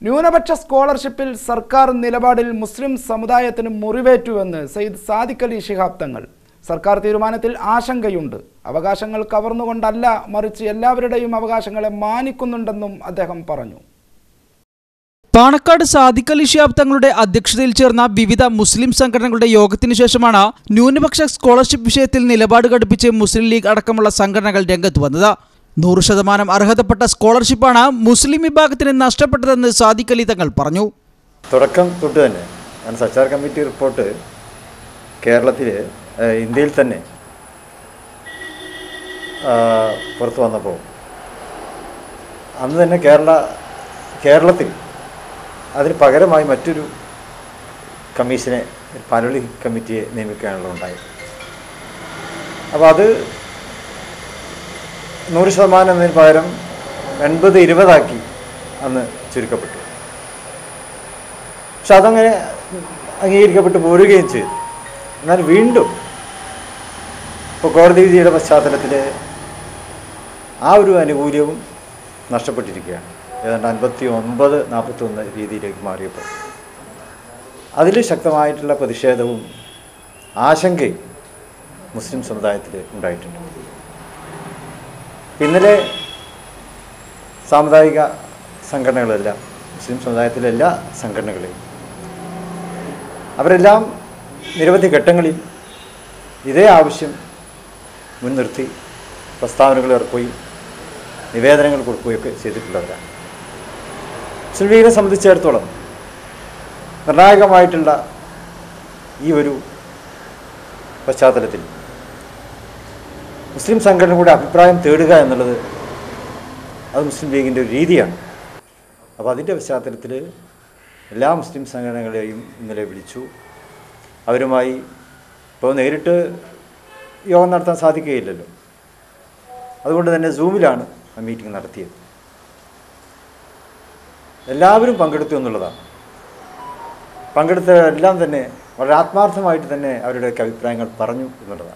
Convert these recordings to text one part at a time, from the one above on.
ന്യൂനപക്ഷ സ്കോളർഷിപ്പിൽ സർക്കാർ നിലപാടിൽ മുസ്ലിം സമുദായത്തിന് മുറിവേറ്റുവെന്ന് സയ്യിദ് സാദിഖ് അലി ശിഹാബ് തങ്ങൾ സർക്കാർ തീരുമാനത്തിൽ ആശങ്കയുണ്ട് അവകാശങ്ങൾ കവർന്നുകൊണ്ടല്ല മറിച്ച് എല്ലാവരുടെയും അവകാശങ്ങളെ മാനിക്കുന്നുണ്ടെന്നും അദ്ദേഹം പറഞ്ഞു പാണക്കാട് സാദിഖ് അലി ഷിഹാബ് തങ്ങളുടെ അധ്യക്ഷതയിൽ ചേർന്ന വിവിധ മുസ്ലിം സംഘടനകളുടെ യോഗത്തിനു ശേഷമാണ് ന്യൂനപക്ഷ സ്കോളർഷിപ്പ് വിഷയത്തിൽ നിലപാട് ഘടിപ്പിച്ച് മുസ്ലിം ലീഗ് അടക്കമുള്ള സംഘടനകൾ രംഗത്ത് വന്നത് നൂറ് ശതമാനം അർഹതപ്പെട്ട സ്കോളർഷിപ്പാണ് മുസ്ലിം വിഭാഗത്തിന് നഷ്ടപ്പെട്ടതെന്ന് സാദിഖ് അലി തങ്ങൾ പറഞ്ഞു തുടക്കം തൊട്ട് തന്നെ കാരണം സച്ചാർ കമ്മിറ്റി റിപ്പോർട്ട് കേരളത്തിൽ ഇന്ത്യയിൽ തന്നെ ആ, പുറത്തു വന്നപ്പോൾ അന്ന് തന്നെ കേരള കേരളത്തിൽ അതിന് പകരമായി മറ്റൊരു കമ്മീഷനെ പാലോളി കമ്മിറ്റിയെ നിയമിക്കാനുള്ള ഉണ്ടായത് അപ്പോൾ അത് നൂറ് ശതമാനം എന്നതിന് പകരം എൺപത് ഇരുപതാക്കി അന്ന് ചുരുക്കപ്പെട്ടു പക്ഷെ അതങ്ങനെ അംഗീകരിക്കപ്പെട്ട് പോരുകയും ചെയ്തു എന്നാൽ വീണ്ടും ഇപ്പോൾ കോടതി വിധിയുടെ പശ്ചാത്തലത്തിൽ ആ ഒരു ആനുകൂല്യവും നഷ്ടപ്പെട്ടിരിക്കുകയാണ് ഏതാണ്ട് അൻപത്തി ഒൻപത് നാൽപ്പത്തി ഒന്ന് രീതിയിലേക്ക് മാറിയപ്പോൾ അതിൽ ശക്തമായിട്ടുള്ള പ്രതിഷേധവും ആശങ്കയും മുസ്ലിം സമുദായത്തിൽ ഉണ്ടായിട്ടുണ്ട് ഇന്നലെ സാമുദായിക സംഘടനകളെല്ലാം മുസ്ലിം സമുദായത്തിലെ എല്ലാ സംഘടനകളെയും അവരെല്ലാം നിരവധി ഘട്ടങ്ങളിൽ ഇതേ ആവശ്യം മുൻനിർത്തി പ്രസ്താവനകൾ ഇറക്കുകയും നിവേദനങ്ങൾ കൊടുക്കുകയൊക്കെ ചെയ്തിട്ടുള്ളവരാണ് മുസ്ലിം ലീഗിനെ സംബന്ധിച്ചിടത്തോളം നിർണായകമായിട്ടുള്ള ഈ ഒരു പശ്ചാത്തലത്തിൽ മുസ്ലിം സംഘടനകളുടെ അഭിപ്രായം തേടുക എന്നുള്ളത് അത് മുസ്ലിം ലീഗിൻ്റെ ഒരു രീതിയാണ് അപ്പോൾ അതിൻ്റെ പശ്ചാത്തലത്തിൽ എല്ലാ മുസ്ലിം സംഘടനകളെയും ഇന്നലെ വിളിച്ചു അവരുമായി ഇപ്പോൾ നേരിട്ട് യോഗം നടത്താൻ സാധിക്കുകയില്ലല്ലോ അതുകൊണ്ട് തന്നെ സൂമിലാണ് ആ മീറ്റിംഗ് നടത്തിയത് എല്ലാവരും പങ്കെടുത്തു എന്നുള്ളതാണ് പങ്കെടുത്തവരെല്ലാം തന്നെ വളരെ ആത്മാർത്ഥമായിട്ട് തന്നെ അവരുടെയൊക്കെ അഭിപ്രായങ്ങൾ പറഞ്ഞു എന്നുള്ളതാണ്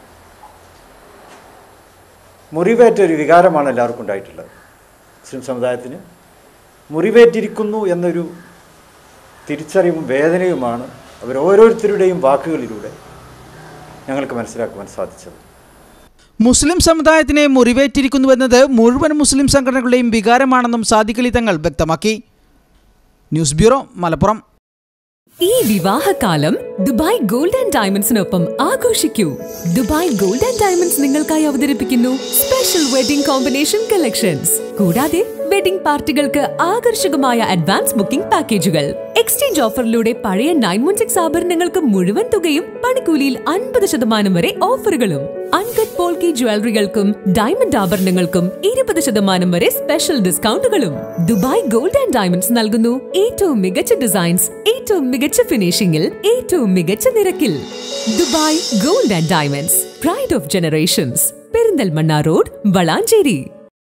മുറിവേറ്റ ഒരു വികാരമാണ് എല്ലാവർക്കും ഉണ്ടായിട്ടുള്ളത് മുസ്ലിം സമുദായത്തിന് മുറിവേറ്റിരിക്കുന്നു എന്നൊരു തിരിച്ചറിവും വേദനയുമാണ് അവരോരോരുത്തരുടെയും വാക്കുകളിലൂടെ ഞങ്ങൾക്ക് മനസ്സിലാക്കുവാൻ സാധിച്ചത് മുസ്ലിം സമുദായത്തിനെ മുറിവേറ്റിരിക്കുന്നുവെന്നത് മുഴുവൻ മുസ്ലിം സംഘടനകളുടെയും വികാരമാണെന്നും സാദിഖ് അലി തങ്ങൾ വ്യക്തമാക്കി ന്യൂസ് ബ്യൂറോ മലപ്പുറം ഈ വിവാഹകാലം ദുബായ് ഗോൾഡ് ആൻഡ് ഡയമണ്ട്സിനൊപ്പം ആഘോഷിക്കൂ ദുബായ് ഗോൾഡ് ആൻഡ് ഡയമണ്ട്സ് നിങ്ങൾക്കായി അവതരിപ്പിക്കുന്നു സ്പെഷ്യൽ വെഡിംഗ് കോമ്പിനേഷൻ കളക്ഷൻസ് കൂടാതെ വെഡിംഗ് പാർട്ടികൾക്ക് ആകർഷകമായ അഡ്വാൻസ് ബുക്കിംഗ് പാക്കേജുകൾ എക്സ്ചേഞ്ച് ഓഫറിലൂടെ പഴയ നയൻ വൺ സിക്സ് ആഭരണങ്ങൾക്ക് മുഴുവൻ തുകയും പണിക്കൂലിയിൽ അൻപത് ശതമാനം വരെ ഓഫറുകളും അൺകട്ട് പോൾക്കി ജ്വല്ലറികൾക്കും ഡയമണ്ട് ആഭരണങ്ങൾക്കും ഇരുപത് ശതമാനം വരെ സ്പെഷ്യൽ ഡിസ്കൗണ്ടുകളും ദുബായ് ഗോൾഡ് ആൻഡ് ഡയമണ്ട്സ് നൽകുന്നു ഏറ്റവും മികച്ച ഡിസൈൻസ് ഏറ്റവും മികച്ച ഫിനിഷിംഗിൽ ഏറ്റവും മികച്ച നിരക്കിൽ Dubai Gold and Diamonds pride of generations Perinthalmanna road Valanchery